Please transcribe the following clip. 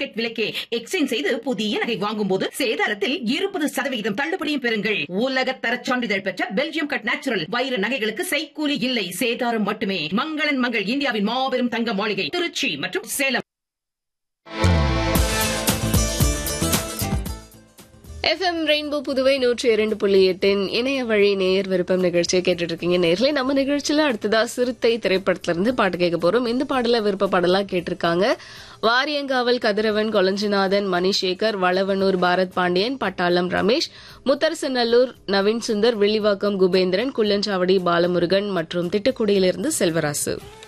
market விலைக்கே exchange செய்து புதிய நகை வாங்கும் போது சேதாரத்தில் இருபது சதவிகிதம் தள்ளுபடியும் பெறுங்கள் உலக தரச் சான்றிதழ் பெற்ற பெல்ஜியம் கட் நேச்சுரல் வைர நகைகளுக்கு செய்கூலி இல்லை சேதாரம் மட்டுமே மங்களன் மங்கள் இந்தியாவின் மாபெரும் தங்க மாளிகை திருச்சி மற்றும் சேலம் எஃப்எம் ரெயின்போ புதுவை நூற்றி இரண்டு புள்ளி எட்டின் இணைய வழி நேயர் விருப்பம் நிகழ்ச்சியை கேட்டுட்டு இருக்கீங்க நேர்களே நம்ம நிகழ்ச்சியில அடுத்ததா சிறுத்தை திரைப்படத்துல இருந்து பாட்டு கேட்க போறோம் இந்த பாடல விருப்ப பாடலா கேட்டிருக்காங்க வாரியங்காவல் கதிரவன் கொலஞ்சிநாதன் மணிசேகர் வளவனூர் பாரத் பாண்டியன் பட்டாளம் ரமேஷ் முத்தரசநல்லூர் நவீன் சுந்தர் வில்லிவாக்கம் குபேந்திரன் குள்ளஞ்சாவடி பாலமுருகன் மற்றும் திட்டுக்குடியிலிருந்து செல்வராசு